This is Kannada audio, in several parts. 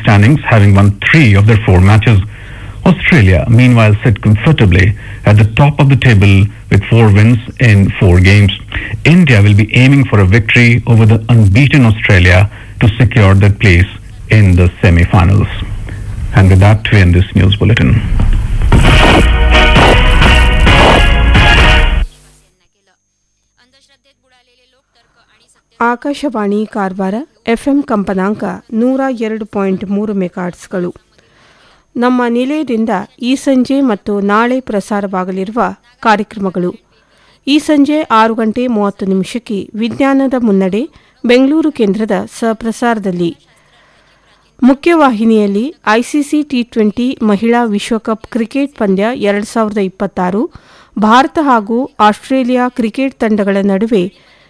standings, having won three of their four matches. Australia, meanwhile, sit comfortably at the top of the table with four wins in four games. India will be aiming for a victory over the unbeaten Australia to secure that place in the semi-finals. And with that, we end this news bulletin. अंधश्रद्धेत बुडालेले लोक तर्क आणि सत्य ಆಕಾಶವಾಣಿ ಕಾರವಾರ ಎಫ್ಎಂ ಕಂಪನಾಂಕ ನೂರ ಎರಡು ಪಾಯಿಂಟ್ ಮೂರು ಮೆಗಾಟ್ಸ್ಗಳು ನಮ್ಮ ನಿಲಯದಿಂದ ಈ ಸಂಜೆ ಮತ್ತು ನಾಳೆ ಪ್ರಸಾರವಾಗಲಿರುವ ಕಾರ್ಯಕ್ರಮಗಳು ಈ ಸಂಜೆ ಆರು ಗಂಟೆ ಮೂವತ್ತು ನಿಮಿಷಕ್ಕೆ ವಿಜ್ಞಾನದ ಮುನ್ನಡೆ ಬೆಂಗಳೂರು ಕೇಂದ್ರದ ಸಹಪ್ರಸಾರದಲ್ಲಿ ಮುಖ್ಯವಾಹಿನಿಯಲ್ಲಿ ಐಸಿಸಿ ಟಿ ಟ್ವೆಂಟಿ ಮಹಿಳಾ ವಿಶ್ವಕಪ್ ಕ್ರಿಕೆಟ್ ಪಂದ್ಯ ಎರಡು ಸಾವಿರದ ಇಪ್ಪತ್ತಾರು ಭಾರತ ಹಾಗೂ ಆಸ್ಟ್ರೇಲಿಯಾ ಕ್ರಿಕೆಟ್ ತಂಡಗಳ ನಡುವೆ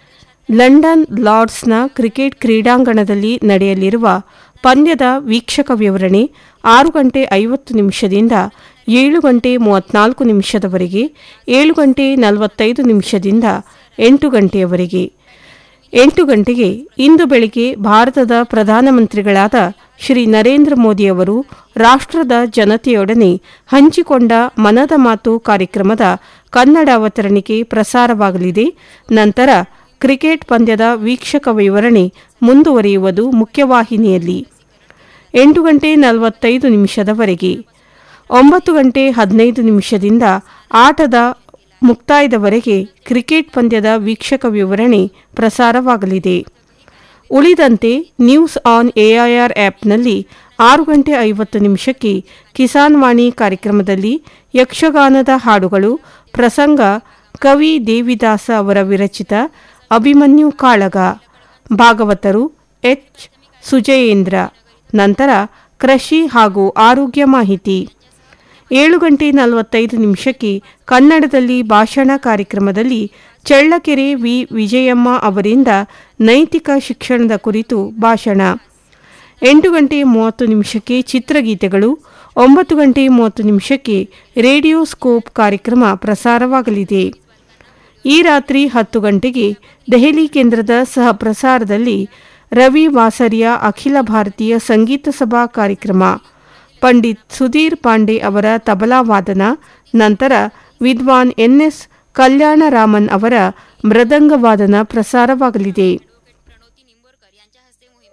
ಲಂಡನ್ ಲಾರ್ಡ್ಸ್ನ ಕ್ರಿಕೆಟ್ ಕ್ರೀಡಾಂಗಣದಲ್ಲಿ ನಡೆಯಲಿರುವ ಪಂದ್ಯದ ವೀಕ್ಷಕ ವಿವರಣೆ ಆರು ಗಂಟೆ ಐವತ್ತು ನಿಮಿಷದಿಂದ ಏಳು ಗಂಟೆ ಮೂವತ್ನಾಲ್ಕು ನಿಮಿಷದವರೆಗೆ ಏಳು ಗಂಟೆ ನಲವತ್ತೈದು ನಿಮಿಷದಿಂದ ಎಂಟು ಗಂಟೆಯವರೆಗೆ ಎಂಟು ಗಂಟೆಗೆ ಇಂದು ಬೆಳಿಗ್ಗೆ ಭಾರತದ ಪ್ರಧಾನಮಂತ್ರಿಗಳಾದ ಶ್ರೀ ನರೇಂದ್ರ ಮೋದಿಯವರು ರಾಷ್ಟ್ರದ ಜನತೆಯೊಡನೆ ಹಂಚಿಕೊಂಡ ಮನದ ಮಾತು ಕಾರ್ಯಕ್ರಮದ ಕನ್ನಡ ಅವತರಣಿಕೆ ಪ್ರಸಾರವಾಗಲಿದೆ ನಂತರ ಕ್ರಿಕೆಟ್ ಪಂದ್ಯದ ವೀಕ್ಷಕ ವಿವರಣೆ ಮುಂದುವರಿಯುವುದು ಮುಖ್ಯವಾಹಿನಿಯಲ್ಲಿ ಎಂಟು ಗಂಟೆ ನಲವತ್ತೈದು ನಿಮಿಷದವರೆಗೆ ಒಂಬತ್ತು ಗಂಟೆ ಹದಿನೈದು ನಿಮಿಷದಿಂದ ಆಟದ ಮುಕ್ತಾಯದವರೆಗೆ ಕ್ರಿಕೆಟ್ ಪಂದ್ಯದ ವೀಕ್ಷಕ ವಿವರಣೆ ಪ್ರಸಾರವಾಗಲಿದೆ ಉಳಿದಂತೆ ನ್ಯೂಸ್ ಆನ್ ಎಐಆರ್ ಆ್ಯಪ್ನಲ್ಲಿ ಆರು ಗಂಟೆ ಐವತ್ತು ನಿಮಿಷಕ್ಕೆ ಕಿಸಾನ್ ವಾಣಿ ಕಾರ್ಯಕ್ರಮದಲ್ಲಿ ಯಕ್ಷಗಾನದ ಹಾಡುಗಳು ಪ್ರಸಂಗ ಕವಿ ದೇವಿದಾಸ ಅವರ ವಿರಚಿತ ಅಭಿಮನ್ಯು ಕಾಳಗ ಭಾಗವತರು ಎಚ್ ಸುಜಯೇಂದ್ರ ನಂತರ ಕೃಷಿ ಹಾಗೂ ಆರೋಗ್ಯ ಮಾಹಿತಿ ಏಳು ಗಂಟೆ ನಲವತ್ತೈದು ನಿಮಿಷಕ್ಕೆ ಕನ್ನಡದಲ್ಲಿ ಭಾಷಣ ಕಾರ್ಯಕ್ರಮದಲ್ಲಿ ಚಳ್ಳಕೆರೆ ವಿ ವಿಜಯಮ್ಮ ಅವರಿಂದ ನೈತಿಕ ಶಿಕ್ಷಣದ ಕುರಿತು ಭಾಷಣ ಎಂಟು ಗಂಟೆ ಮೂವತ್ತು ನಿಮಿಷಕ್ಕೆ ಚಿತ್ರಗೀತೆಗಳು ಒಂಬತ್ತು ಗಂಟೆ ಮೂವತ್ತು ನಿಮಿಷಕ್ಕೆ ರೇಡಿಯೋ ಸ್ಕೋಪ್ ಕಾರ್ಯಕ್ರಮ ಪ್ರಸಾರವಾಗಲಿದೆ ಈ ರಾತ್ರಿ ಹತ್ತು ಗಂಟೆಗೆ ದೆಹಲಿ ಕೇಂದ್ರದ ಸಹ ಪ್ರಸಾರದಲ್ಲಿ ರವಿ ವಾಸರಿಯ ಅಖಿಲ ಭಾರತೀಯ ಸಂಗೀತ ಸಭಾ ಕಾರ್ಯಕ್ರಮ ಪಂಡಿತ್ ಸುಧೀರ್ ಪಾಂಡೆ ಅವರ ತಬಲಾ ವಾದನ ನಂತರ ವಿದ್ವಾನ್ ಎನ್ಎಸ್ ಕಲ್ಯಾಣರಾಮನ್ ಅವರ ಮೃದಂಗ ವಾದನ ಪ್ರಸಾರವಾಗಲಿದೆ